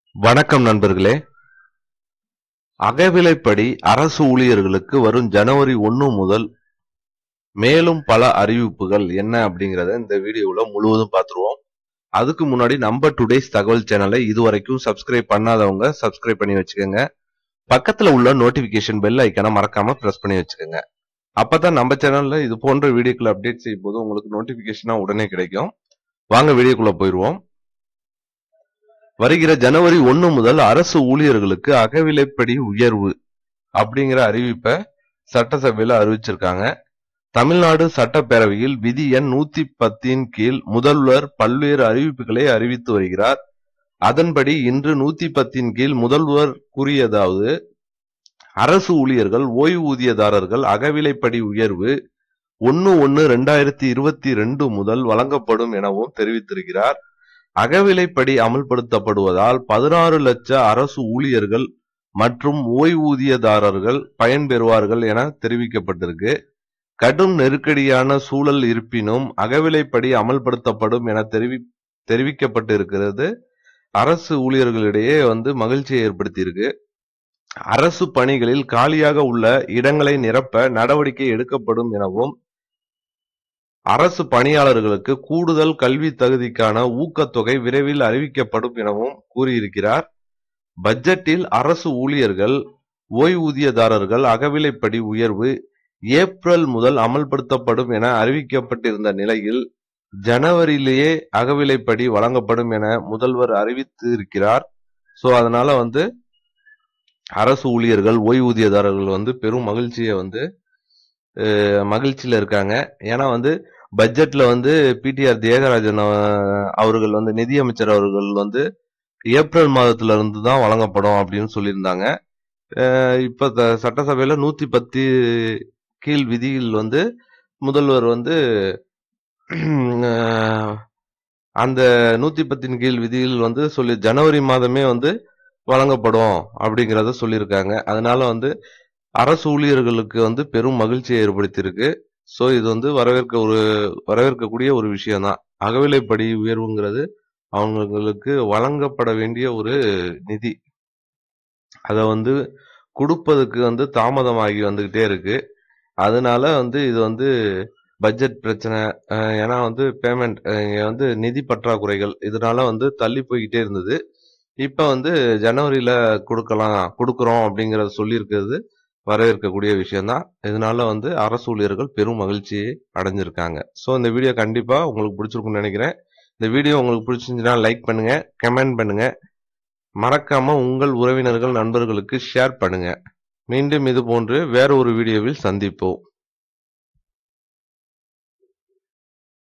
வணக்கம் நண்பர்களே அகவிலைப்படி அரசு ஊழியர்களுக்கு வரும் ஜனவரி ஒன்று முதல் மேலும் பல அறிவிப்புகள் என்ன அப்படிங்கறத இந்த வீடியோல முழுவதும் பார்த்துருவோம் அதுக்கு முன்னாடி நம்ம டுடேஸ் தகவல் சேனலை இதுவரைக்கும் சப்ஸ்கிரைப் பண்ணாதவங்க சப்ஸ்கிரைப் பண்ணி வச்சுக்கோங்க பக்கத்துல உள்ள நோட்டிபிகேஷன் பெல் ஐக்கனை மறக்காம பிரஸ் பண்ணி வச்சுக்கோங்க அப்பதான் நம்ம சேனல்ல இது போன்ற வீடியோக்கள் அப்டேட் செய்யும் போது உங்களுக்கு நோட்டிபிகேஷனா உடனே கிடைக்கும் வாங்க வீடியோக்குள்ள போயிருவோம் வருகிற ஜனவரி ஒன்று முதல் அரசு ஊழியர்களுக்கு அகவிலைப்படி உயர்வு அப்படிங்கிற அறிவிப்பை சட்டசபையில அறிவிச்சிருக்காங்க தமிழ்நாடு சட்டப்பேரவையில் விதி எண் நூத்தி பத்தின் கீழ் முதல்வர் பல்வேறு அறிவிப்புகளை அறிவித்து வருகிறார் அதன்படி இன்று நூத்தி பத்தின் கீழ் முதல்வர் கூறியதாவது அரசு ஊழியர்கள் ஓய்வூதியதாரர்கள் அகவிலைப்படி உயர்வு ஒன்னு ஒன்னு ரெண்டாயிரத்தி இருபத்தி ரெண்டு முதல் வழங்கப்படும் எனவும் தெரிவித்திருக்கிறார் அகவிலைப்படி அமல்படுத்தப்படுவதால் பதினாறு லட்ச அரசு ஊழியர்கள் மற்றும் ஓய்வூதியதாரர்கள் பயன்பெறுவார்கள் என தெரிவிக்கப்பட்டிருக்கு கடும் நெருக்கடியான சூழல் இருப்பினும் அகவிலைப்படி அமல்படுத்தப்படும் என தெரிவி தெரிவிக்கப்பட்டிருக்கிறது அரசு ஊழியர்களிடையே வந்து மகிழ்ச்சியை ஏற்படுத்தியிருக்கு அரசு பணிகளில் காலியாக உள்ள இடங்களை நிரப்ப நடவடிக்கை எடுக்கப்படும் எனவும் அரசு பணியாளர்களுக்கு கூடுதல் கல்வி தகுதிக்கான ஊக்கத்தொகை விரைவில் அறிவிக்கப்படும் எனவும் கூறியிருக்கிறார் பட்ஜெட்டில் அரசு ஊழியர்கள் ஓய்வூதியதாரர்கள் அகவிலைப்படி உயர்வு ஏப்ரல் முதல் அமல்படுத்தப்படும் என அறிவிக்கப்பட்டிருந்த நிலையில் ஜனவரியிலேயே அகவிலைப்படி வழங்கப்படும் என முதல்வர் அறிவித்து இருக்கிறார் சோ அதனால வந்து அரசு ஊழியர்கள் ஓய்வூதியதாரர்கள் வந்து பெரும் மகிழ்ச்சியை வந்து அஹ், மகிழ்ச்சியில இருக்காங்க ஏன்னா வந்து பட்ஜெட்ல வந்து பிடிஆர் தியாகராஜன் அஹ், அவர்கள் வந்து நிதியமைச்சர் அவர்கள் வந்து ஏப்ரல் மாதத்துல இருந்து தான் வழங்கப்படும் அப்படின்னு சொல்லியிருந்தாங்க அஹ், இப்ப த- சட்டசபையில நூத்தி பத்து கீழ் விதியில் வந்து முதல்வர் வந்து அஹ், அந்த நூத்தி பத்தின் கீழ் விதியில் வந்து சொல்லி ஜனவரி மாதமே வந்து வழங்கப்படும் அப்படிங்கறத சொல்லியிருக்காங்க அதனால வந்து அரசு ஊழியர்களுக்கு வந்து பெரும் மகிழ்ச்சியை ஏற்படுத்தியிருக்கு சோ இது வந்து வரவேற்க ஒரு வரவேற்கக்கூடிய ஒரு விஷயம்தான் அகவிலைப்படி உயர்வுங்கிறது அவங்களுக்கு வழங்கப்பட வேண்டிய ஒரு நிதி அதை வந்து கொடுப்பதுக்கு வந்து தாமதமாகி வந்துகிட்டே இருக்கு அதனால வந்து இது வந்து பட்ஜெட் பிரச்சனை அஹ் ஏன்னா வந்து பேமெண்ட் வந்து நிதி பற்றாக்குறைகள் இதனால வந்து தள்ளி போய்கிட்டே இருந்தது இப்ப வந்து ஜனவரியில கொடுக்கலாம் கொடுக்குறோம் அப்படிங்கறத சொல்லியிருக்கிறது வரவேற்கக்கூடிய விஷயம்தான் இதனால வந்து அரசு ஊழியர்கள் பெரும் மகிழ்ச்சியை அடைஞ்சிருக்காங்க ஸோ இந்த வீடியோ கண்டிப்பா உங்களுக்கு பிடிச்சிருக்கும்னு நினைக்கிறேன் இந்த வீடியோ உங்களுக்கு பிடிச்சிருந்துச்சுன்னா லைக் பண்ணுங்க கமெண்ட் பண்ணுங்க மறக்காம உங்கள் உறவினர்கள் நண்பர்களுக்கு ஷேர் பண்ணுங்க மீண்டும் இது போன்று வேற ஒரு வீடியோவில் சந்திப்போம்